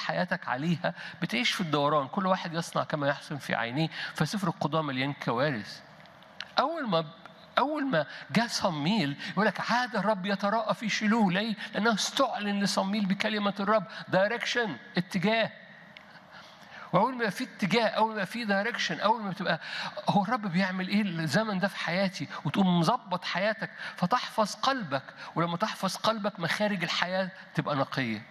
حياتك عليها بتعيش في الدوران كل واحد يصنع كما يحسن في عينيه فسفر القضاء مليان كوارث أول ما أول ما جاء صميل يقول لك عاد الرب يتراءى في شيلوه ليه؟ لأنه استعلن لصميل بكلمة الرب دايركشن اتجاه واول ما في اتجاه اول ما في دايركشن اول ما بتبقى هو الرب بيعمل ايه الزمن ده في حياتي وتقوم مظبط حياتك فتحفظ قلبك ولما تحفظ قلبك مخارج الحياه تبقى نقيه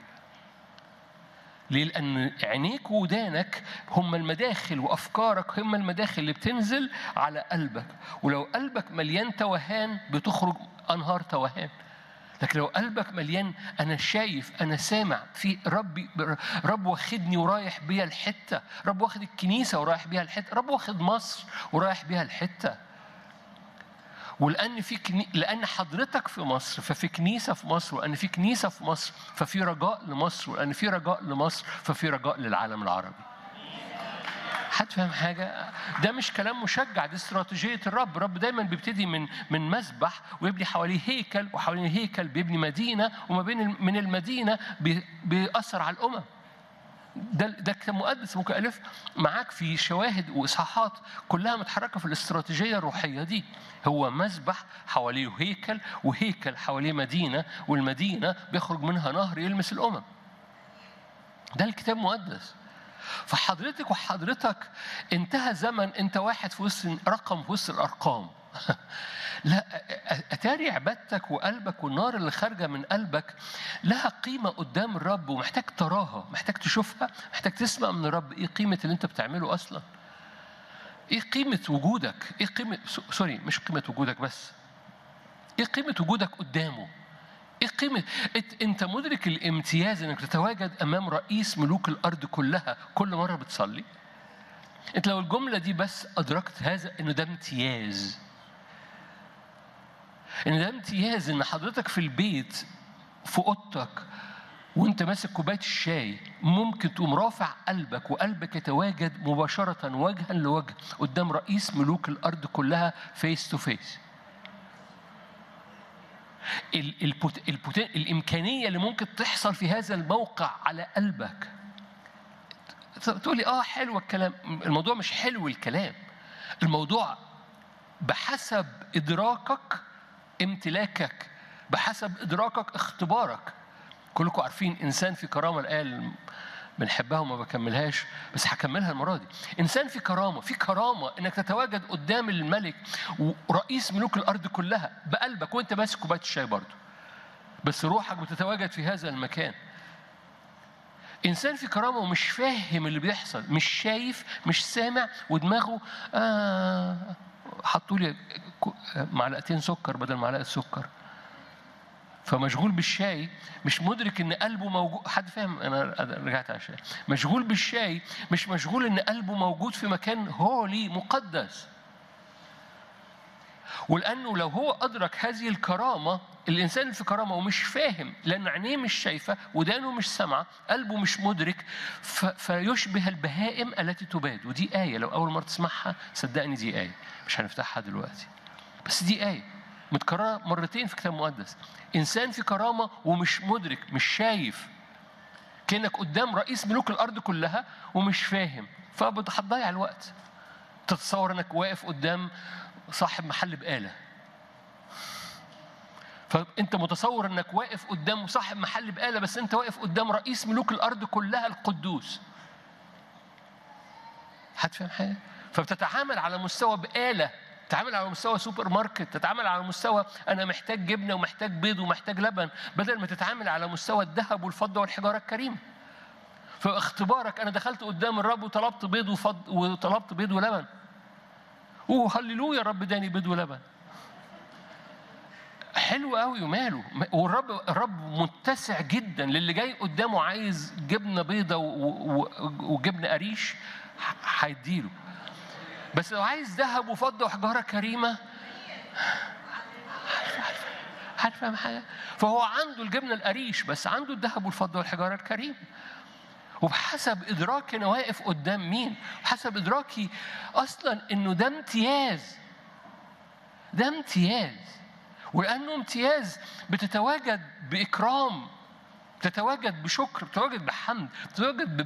ليه؟ لأن عينيك وودانك هم المداخل وأفكارك هم المداخل اللي بتنزل على قلبك ولو قلبك مليان توهان بتخرج أنهار توهان لكن لو قلبك مليان انا شايف انا سامع في ربي رب واخدني ورايح بيا الحته رب واخد الكنيسه ورايح بيها الحته رب واخد مصر ورايح بيها الحته ولان في كني... لان حضرتك في مصر ففي كنيسه في مصر وان في كنيسه في مصر ففي رجاء لمصر ولان في رجاء لمصر ففي رجاء للعالم العربي حد فاهم حاجة؟ ده مش كلام مشجع دي استراتيجية الرب، الرب دايما بيبتدي من من مسبح ويبني حواليه هيكل وحوالين الهيكل بيبني مدينة وما بين من المدينة بيأثر على الأمم. ده ده كتاب مقدس ممكن ألف معاك في شواهد وإصحاحات كلها متحركة في الاستراتيجية الروحية دي. هو مسبح حواليه هيكل وهيكل حواليه مدينة والمدينة بيخرج منها نهر يلمس الأمم. ده الكتاب المقدس. فحضرتك وحضرتك انتهى زمن انت واحد في وسط رقم في وسط الارقام لا اتاري عبادتك وقلبك والنار اللي خارجه من قلبك لها قيمه قدام الرب ومحتاج تراها محتاج تشوفها محتاج تسمع من الرب ايه قيمه اللي انت بتعمله اصلا ايه قيمه وجودك ايه قيمه سوري مش قيمه وجودك بس ايه قيمه وجودك قدامه ايه قيمة انت مدرك الامتياز انك تتواجد امام رئيس ملوك الارض كلها كل مرة بتصلي انت لو الجملة دي بس ادركت هذا انه ده امتياز ان ده امتياز ان حضرتك في البيت في اوضتك وانت ماسك كوبايه الشاي ممكن تقوم رافع قلبك وقلبك يتواجد مباشره وجها لوجه قدام رئيس ملوك الارض كلها فيس تو فيس البوت... البوت... الإمكانية اللي ممكن تحصل في هذا الموقع على قلبك تقولي اه حلو الكلام الموضوع مش حلو الكلام الموضوع بحسب إدراكك امتلاكك بحسب إدراكك اختبارك كلكم عارفين إنسان في كرامة الآية بنحبها وما بكملهاش بس هكملها المره دي انسان في كرامه في كرامه انك تتواجد قدام الملك ورئيس ملوك الارض كلها بقلبك وانت ماسك كوبايه الشاي برضه بس روحك بتتواجد في هذا المكان انسان في كرامه ومش فاهم اللي بيحصل مش شايف مش سامع ودماغه آه حطوا لي معلقتين سكر بدل معلقه سكر فمشغول بالشاي مش مدرك ان قلبه موجود حد فاهم انا رجعت على الشاي مشغول بالشاي مش مشغول ان قلبه موجود في مكان هولي مقدس ولانه لو هو ادرك هذه الكرامه الانسان اللي في كرامه ومش فاهم لان عينيه مش شايفه ودانه مش سامعه قلبه مش مدرك ف... فيشبه البهائم التي تباد ودي ايه لو اول مره تسمعها صدقني دي ايه مش هنفتحها دلوقتي بس دي ايه متكررة مرتين في كتاب مقدس إنسان في كرامة ومش مدرك مش شايف كأنك قدام رئيس ملوك الأرض كلها ومش فاهم فهتضيع الوقت تتصور إنك واقف قدام صاحب محل بقالة فأنت متصور إنك واقف قدام صاحب محل بقالة بس أنت واقف قدام رئيس ملوك الأرض كلها القدوس هتفهم حاجة؟ فبتتعامل على مستوى بقالة تتعامل على مستوى سوبر ماركت تتعامل على مستوى انا محتاج جبنه ومحتاج بيض ومحتاج لبن بدل ما تتعامل على مستوى الذهب والفضه والحجاره الكريمه فاختبارك انا دخلت قدام الرب وطلبت بيض وفض وطلبت بيض ولبن اوه هللويا الرب داني بيض ولبن حلو قوي وماله والرب الرب متسع جدا للي جاي قدامه عايز جبنه بيضه وجبنه قريش هيديله بس لو عايز ذهب وفضه وحجاره كريمه عارف حاجه فهو عنده الجبنه القريش بس عنده الذهب والفضه والحجاره الكريمه وبحسب ادراكي انا واقف قدام مين بحسب ادراكي اصلا انه ده امتياز ده امتياز ولانه امتياز بتتواجد باكرام تتواجد بشكر بتتواجد بحمد بتتواجد